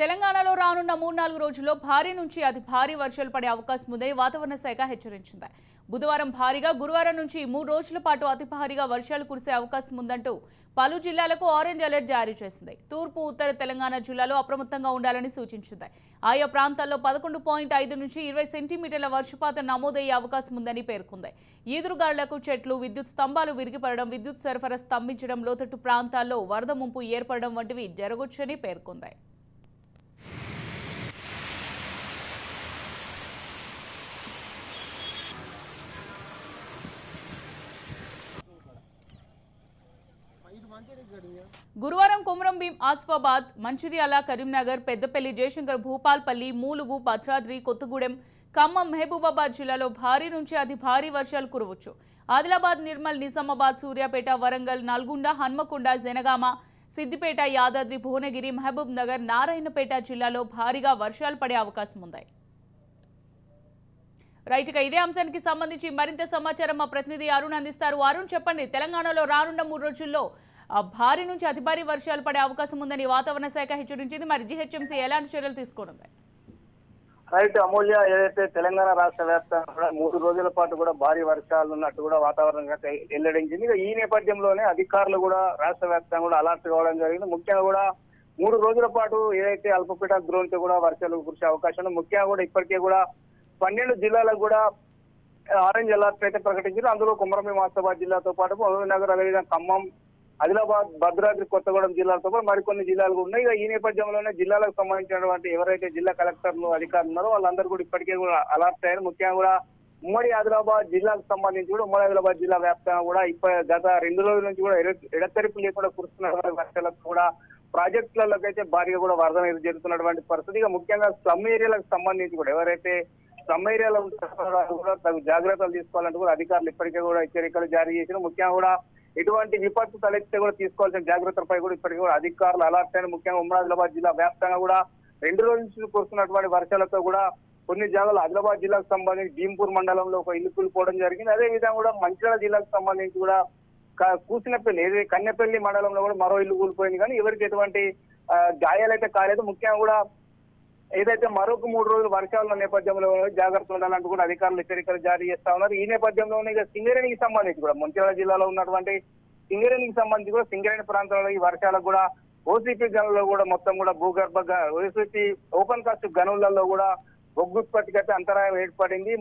తెలంగాణలో రానున్న మూడు నాలుగు రోజుల్లో భారీ నుంచి అతి భారీ వర్షాలు పడే అవకాశం ఉందని వాతావరణ శాఖ హెచ్చరించింది బుధవారం భారీగా గురువారం నుంచి మూడు రోజుల పాటు అతి భారీగా వర్షాలు కురిసే అవకాశం ఉందంటూ పలు జిల్లాలకు ఆరెంజ్ అలర్ట్ జారీ చేసింది తూర్పు ఉత్తర తెలంగాణ జిల్లాలో అప్రమత్తంగా ఉండాలని సూచించింది ఆయా ప్రాంతాల్లో పదకొండు పాయింట్ ఐదు నుంచి ఇరవై సెంటీమీటర్ల వర్షపాతం నమోదయ్యే అవకాశం ఉందని పేర్కొంది ఈదురుగాళ్లకు చెట్లు విద్యుత్ స్తంభాలు విరిగిపడడం విద్యుత్ సరఫరా స్తంభించడం లోతట్టు ప్రాంతాల్లో వరద ముంపు ఏర్పడడం వంటివి జరగొచ్చని పేర్కొంది గురువారం కొమరం భీం ఆస్ఫాబాద్ మంచిర్యాల కరీంనగర్ పెద్దపల్లి జయశంకర్ భూపాల్పల్లి మూలుగు భద్రాద్రి కొత్తగూడెం ఖమ్మం మహబూబాబాద్ జిల్లాలో భారీ నుంచి అతి భారీ వర్షాలు కురవచ్చు ఆదిలాబాద్ నిర్మల్ నిజామాబాద్ సూర్యాపేట వరంగల్ నల్గొండ హన్మకొండ జనగామ సిద్దిపేట యాదాద్రి భువనగిరి మహబూబ్ నగర్ నారాయణపేట జిల్లాలో భారీగా వర్షాలు పడే అవకాశం ఉంది రైట్ ఇక ఇదే అంశానికి సంబంధించి మరింత సమాచారం మా ప్రతినిధి అరుణ్ అందిస్తారు అరుణ్ చెప్పండి తెలంగాణలో రానున్న మూడు రోజుల్లో ఆ, భారీ నుంచి అతి భారీ వర్షాలు పడే అవకాశం ఉందని వాతావరణ శాఖ హెచ్చరించింది మరి జీహెచ్ఎంసీ ఎలాంటి చర్యలు తీసుకోనుంది రైట్ అమూల్య ఏదైతే తెలంగాణ రాష్ట్ర వ్యాప్తంగా కూడా మూడు రోజుల పాటు కూడా భారీ వర్షాలు ఉన్నట్టు కూడా వాతావరణం శాఖ వెల్లడించింది ఇక ఈ నేపథ్యంలోనే అధికారులు కూడా రాష్ట్ర వ్యాప్తంగా కూడా అలర్ట్ కావడం జరిగింది ముఖ్యంగా కూడా మూడు రోజుల పాటు ఏదైతే అల్పపీడ ద్రోణితో కూడా వర్షాలు కురిసే అవకాశం ఉంది ముఖ్యంగా కూడా ఇప్పటికే కూడా పన్నెండు జిల్లాలకు కూడా ఆరెంజ్ అలర్ట్ అయితే ప్రకటించారు అందులో కుమరంభీం ఆసిఫాబాద్ జిల్లాతో పాటు మహబూబ్ నగర్ అదేవిధంగా ఖమ్మం ఆదిలాబాద్ భద్రాద్రి కొత్తగూడెం జిల్లాలతో పాటు మరికొన్ని జిల్లాలు కూడా ఉన్నాయి ఇక ఈ నేపథ్యంలోనే జిల్లాలకు సంబంధించినటువంటి ఎవరైతే జిల్లా కలెక్టర్లు అధికారులు ఉన్నారో వాళ్ళందరూ కూడా ఇప్పటికే కూడా అలర్ట్ అయ్యారు ముఖ్యంగా కూడా ఉమ్మడి ఆదిలాబాద్ జిల్లాకు సంబంధించి కూడా ఉమ్మడి ఆదిలాబాద్ జిల్లా వ్యాప్తంగా కూడా ఇప్ప గత రెండు రోజుల నుంచి కూడా ఎడ- ఎడతెరిపి లేకుండా కురుస్తున్నటువంటి వర్షాలకు కూడా ప్రాజెక్టులలోకి అయితే భారీగా కూడా వరద నీరు జరుగుతున్నటువంటి పరిస్థితి ఇక ముఖ్యంగా స్లమ్ ఏరియాలకు సంబంధించి కూడా ఎవరైతే స్లమ్ ఏరియాలో ఉంటారో వాళ్ళు కూడా తగు జాగ్రత్తలు తీసుకోవాలంటూ కూడా అధికారులు ఇప్పటికే కూడా హెచ్చరికలు జారీ చేసిన ముఖ్యంగా కూడా ఎటువంటి విపత్తు తలెత్తే కూడా తీసుకోవాల్సిన జాగ్రత్తలపై కూడా ఇప్పటికీ కూడా అధికారులు అలర్ట్ అయిన ముఖ్యంగా ఉమ్మడి ఆదిలాబాద్ జిల్లా వ్యాప్తంగా కూడా రెండు రోజుల నుంచి కురుస్తున్నటువంటి వర్షాలతో కూడా కొన్ని జాగాలు ఆదిలాబాద్ జిల్లాకు సంబంధించి భీంపూర్ మండలంలో ఒక ఇల్లు కూలిపోవడం జరిగింది అదే విధంగా కూడా మంచిర్యాల జిల్లాకు సంబంధించి కూడా క- కూసినపల్లి ఏది కన్నెపల్లి మండలంలో కూడా మరో ఇల్లు కూలిపోయింది కానీ ఎవరికి ఎటువంటి ఆ, గాయాలైతే కాలేదు ముఖ్యంగా కూడా ఏదైతే మరొక మూడు రోజులు వర్షాలు ఉన్న నేపథ్యంలో జాగ్రత్తలు ఉండాలంటూ కూడా అధికారులు హెచ్చరికలు జారీ చేస్తా ఉన్నారు ఈ నేపథ్యంలోనే ఇక సింగరేణికి సంబంధించి కూడా మంచిర్యాల జిల్లాలో ఉన్నటువంటి సింగరేణికి సంబంధించి కూడా సింగరేణి ప్రాంతంలో ఈ వర్షాలకు కూడా ఓసీపీ గనుల్లో కూడా మొత్తం కూడా భూగర్భ ఓసీపీ ఓపెన్ కాస్ట్ గనులలో కూడా బొగ్గు ఉత్పత్తికి అయితే అంతరాయం ఏర్పడింది